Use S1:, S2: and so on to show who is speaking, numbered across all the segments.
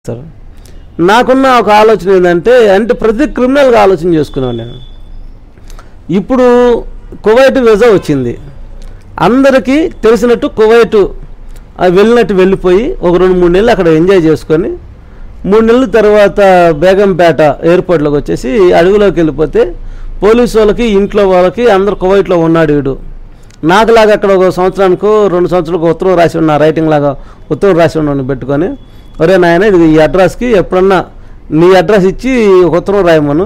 S1: sir నాకున్న ఒక ఆలోచన ఏంటంటే అంటే ప్రతి క్రిమినల్గా ఆలోచన చేసుకున్నాను నేను ఇప్పుడు కువైట్ వీసా వచ్చింది అందరికీ తెలిసినట్టు కువైట్ ఆ వెళ్ళినట్టు వెళ్ళిపోయి ఒక రెండు మూడు నెలలు అక్కడ ఎంజాయ్ చేసుకొని మూడు నెలల తర్వాత బేగంపేట ఎయిర్పోర్ట్లోకి వచ్చేసి అడవిలోకి వెళ్ళిపోతే పోలీసు వాళ్ళకి ఇంట్లో వాళ్ళకి అందరు కువైట్లో ఉన్నాడు వీడు నాకులాగా అక్కడ ఒక సంవత్సరానికి రెండు సంవత్సరాలకు ఉత్తరం రాసి ఉన్న రైటింగ్ లాగా ఉత్తరం రాసి ఉన్న పెట్టుకొని ఒరే నాయన ఇది ఈ అడ్రస్కి ఎప్పుడన్నా నీ అడ్రస్ ఇచ్చి ఒక ఉత్తరం రాయమను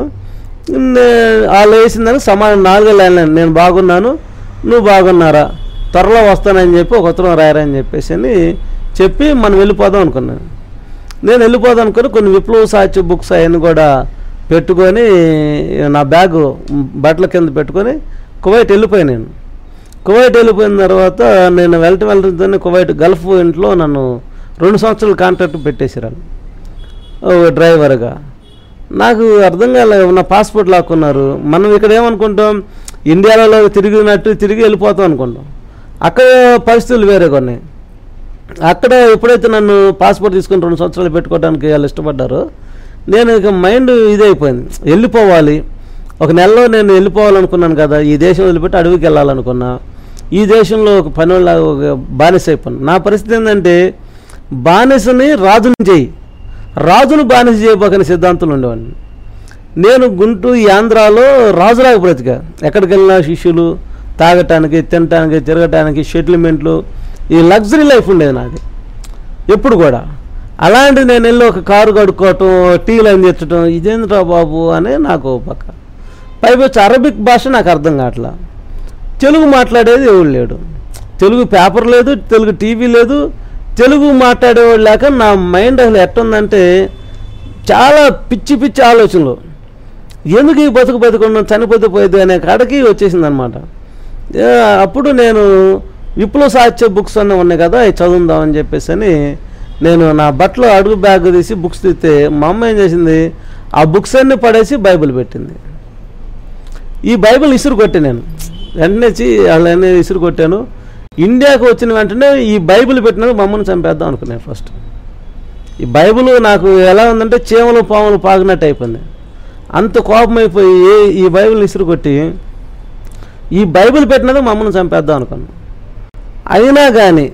S1: నే- వాళ్ళు వేసిందని సమాధానం నాలుగే లైన్లు నేను బాగున్నాను నువ్వు బాగున్నారా త్వరలో వస్తానని చెప్పి ఒక ఉత్తరం రాయరని చెప్పేసి అని చెప్పి మనం వెళ్ళిపోదాం అనుకున్నాను నేను వెళ్ళిపోదాం అనుకుని కొన్ని విప్లవ సాహిత్య బుక్స్ అవన్నీ కూడా పెట్టుకొని నా బ్యాగు బట్టల కింద పెట్టుకొని కువైట్ వెళ్ళిపోయాను నేను కువైట్ వెళ్ళిపోయిన తర్వాత నేను వెళ్ళటం వెళ్ళటంతోనే కువైట్ గల్ఫ్ ఇంట్లో నన్ను రెండు సంవత్సరాలు కాంట్రాక్ట్ పెట్టేసారు డ్రైవర్గా నాకు అర్థం కాలే నా పాస్పోర్ట్ లాక్కున్నారు మనం ఇక్కడ ఏమనుకుంటాం ఇండియాలో తిరిగినట్టు తిరిగి వెళ్ళిపోతాం అనుకుంటాం అక్కడ పరిస్థితులు వేరే కొన్ని అక్కడ ఎప్పుడైతే నన్ను పాస్పోర్ట్ తీసుకుని రెండు సంవత్సరాలు పెట్టుకోవడానికి వాళ్ళు ఇష్టపడ్డారో నేను ఇక మైండ్ ఇదైపోయింది వెళ్ళిపోవాలి ఒక నెలలో నేను వెళ్ళిపోవాలనుకున్నాను కదా ఈ దేశం వదిలిపెట్టి అడవికి వెళ్ళాలనుకున్నా ఈ దేశంలో ఒక పని వాళ్ళ ఒక బానిస అయిపోయాను నా పరిస్థితి ఏంటంటే బానిసని రాజుని చేయి రాజును బానిస చేయబోకని సిద్ధాంతులు ఉండేవాడిని నేను గుంటూరు ఈ ఆంధ్రాలో రాజులాగా బ్రతికా ఎక్కడికి వెళ్ళినా శిష్యులు తాగటానికి తినటానికి తిరగటానికి సెటిల్మెంట్లు ఈ లగ్జరీ లైఫ్ ఉండేది నాది ఎప్పుడు కూడా అలాంటిది నేను వెళ్ళి ఒక కారు కడుక్కోవటం టీ లైన్ తెచ్చటం ఇదేంద్రా బాబు అనే నాకు ఓ పక్క పైపొచ్చి అరబిక్ భాష నాకు అర్థం కావట్లా తెలుగు మాట్లాడేది ఎవడు లేడు తెలుగు పేపర్ లేదు తెలుగు టీవీ లేదు తెలుగు మాట్లాడేవాడు లేక నా మైండ్ అసలు ఎట్టుందంటే చాలా పిచ్చి పిచ్చి ఆలోచనలు ఎందుకు ఈ బతుకు బతుకున్నాం చనిపోతే పోయేది అనే కాడకి వచ్చేసింది అనమాట అప్పుడు నేను విప్లవ సాహిత్య బుక్స్ అన్నీ ఉన్నాయి కదా అవి చదువుదామని చెప్పేసి అని నేను నా బట్టలో అడుగు బ్యాగ్ తీసి బుక్స్ తీస్తే మా అమ్మ ఏం చేసింది ఆ బుక్స్ అన్నీ పడేసి బైబిల్ పెట్టింది ఈ బైబిల్ ఇసురు కొట్టి నేను వెంటనే వచ్చి వాళ్ళని ఇసురు కొట్టాను ఇండియాకు వచ్చిన వెంటనే ఈ బైబిల్ పెట్టినందుకు మమ్మల్ని చంపేద్దాం అనుకున్నాను ఫస్ట్ ఈ బైబిల్ నాకు ఎలా ఉందంటే చీమలు పాములు పాగినట్టు అయిపోయింది అంత కోపం అయిపోయి ఈ బైబిల్ ఇసురు కొట్టి ఈ బైబిల్ పెట్టినందుకు మమ్మల్ని చంపేద్దాం అనుకున్నాను అయినా కానీ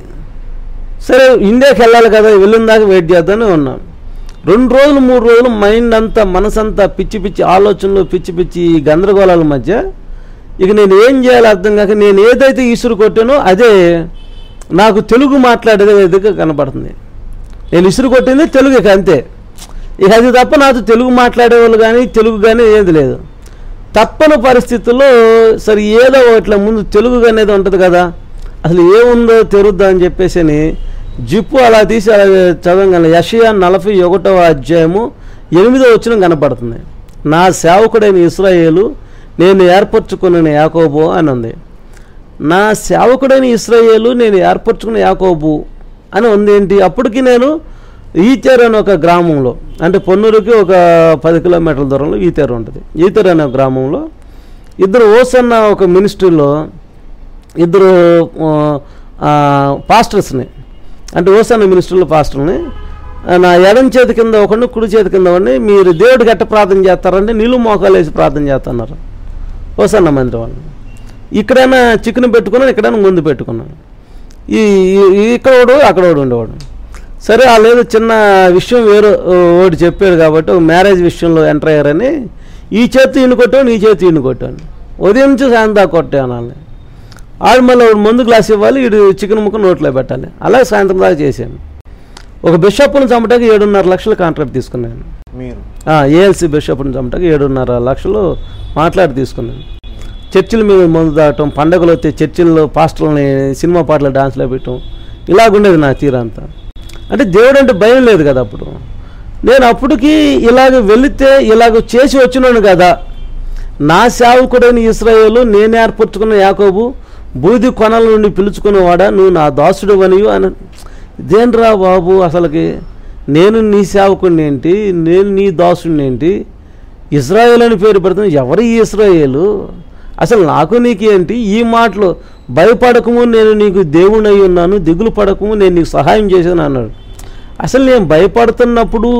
S1: సరే ఇండియాకి వెళ్ళాలి కదా వెళ్ళిన దాకా వెయిట్ చేద్దామని ఉన్నాను రెండు రోజులు మూడు రోజులు మైండ్ అంతా మనసంతా పిచ్చి పిచ్చి ఆలోచనలు పిచ్చి పిచ్చి ఈ గందరగోళాల మధ్య ఇక నేను ఏం చేయాలో అర్థం కాక నేను ఏదైతే ఇసురు కొట్టానో అదే నాకు తెలుగు మాట్లాడేది విధంగా కనపడుతుంది నేను ఇసురు కొట్టింది తెలుగు ఇక అంతే ఇక అది తప్ప నాతో తెలుగు మాట్లాడేవాళ్ళు కానీ తెలుగు కానీ ఏది లేదు తప్పని పరిస్థితుల్లో సరే ఏదో ఒకట్ల ముందు తెలుగు అనేది ఉంటుంది కదా అసలు ఏముందో తెరుద్దా అని చెప్పేసి అని జిప్పు అలా తీసి అలా చదవగలను యషయా నలభై ఒకటవ అధ్యాయము ఎనిమిదో వచ్చిన కనపడుతుంది నా సేవకుడైన ఇస్రాయేలు నేను ఏర్పరచుకున్న యాకోబు అని ఉంది నా సేవకుడైన ఇస్రాయేలు నేను ఏర్పరచుకున్న యాకోబు అని ఉంది ఏంటి అప్పటికి నేను ఈతేరు అనే ఒక గ్రామంలో అంటే పొన్నూరుకి ఒక పది కిలోమీటర్ల దూరంలో ఈతేరు ఉంటుంది ఈతేరు అనే ఒక గ్రామంలో ఇద్దరు ఓసన్న ఒక మినిస్ట్రీలో ఇద్దరు ఆ, పాస్టర్స్ని అంటే ఓసన్న మినిస్ట్రీలో పాస్టర్ని ఆ, నా ఎడం చేతి కింద ఒకడిని కుడి చేతి కింద ఒకడిని మీరు దేవుడికి ఎట్ట ప్రార్థన చేస్తారంటే నీళ్ళు మోకాలు వేసి ప్రార్థన చేస్తున్నారు ఓసన్న మందిరం వాళ్ళు ఇక్కడైనా చికెన్ పెట్టుకున్నాను ఇక్కడైనా ముందు పెట్టుకున్నాను ఈ ఈ- ఈ ఇక్కడోడు అక్కడోడు ఉండేవాడు సరే వాళ్ళు ఏదో చిన్న విషయం వేరే ఒకటి చెప్పాడు కాబట్టి ఒక మ్యారేజ్ విషయంలో ఎంటర్ అయ్యారని ఈ చేతి ఈయన కొట్టాను ఈ చేతి ఈయన కొట్టాను ఉదయం నుంచి సాయంత్రం దాకా కొట్టాను వాళ్ళని ఆడు మళ్ళీ ఒకడు ముందు గ్లాస్ ఇవ్వాలి ఇటు చికెన్ ముక్క నోట్లో పెట్టాలి అలా సాయంత్రం దాకా చేశాను ఒక బిషప్ను చంపడానికి ఏడున్నర లక్షలు కాంట్రాక్ట్ తీసుకున్నాను
S2: మీరు
S1: ఏఎల్సి బిషప్ని చంపడానికి ఏడున్నర లక్షలు మాట్లాడి తీసుకున్నాను చర్చిల మీద మందు తాగటం పండగలు వస్తే చర్చిల్లో పాస్టర్లని సినిమా పాటలు డాన్స్లో పెట్టడం ఇలాగుండేది నా తీరంతా అంటే దేవుడు అంటే భయం లేదు కదా అప్పుడు నేను అప్పటికి ఇలాగ వెళితే ఇలాగ చేసి వచ్చినాను కదా నా సేవకుడైన ఇస్రాయేలు నేను ఏర్పరచుకున్న యాకోబు బూది కొనల నుండి పిలుచుకునేవాడా నువ్వు నా దాసుడు అనియు అని ఇదేంట్రా బాబు అసలుకి నేను నీ సేవకుడిని ఏంటి నేను నీ దాసుడిని ఏంటి ఇజ్రాయేల్ అని పేరు పెడుతున్నా ఎవరు ఈ ఇస్రాయేలు అసలు నాకు నీకు ఏంటి ఈ మాటలు భయపడకము నేను నీకు దేవుణ్ణి ఉన్నాను దిగులు పడకము నేను నీకు సహాయం చేశాను అన్నాడు అసలు నేను భయపడుతున్నప్పుడు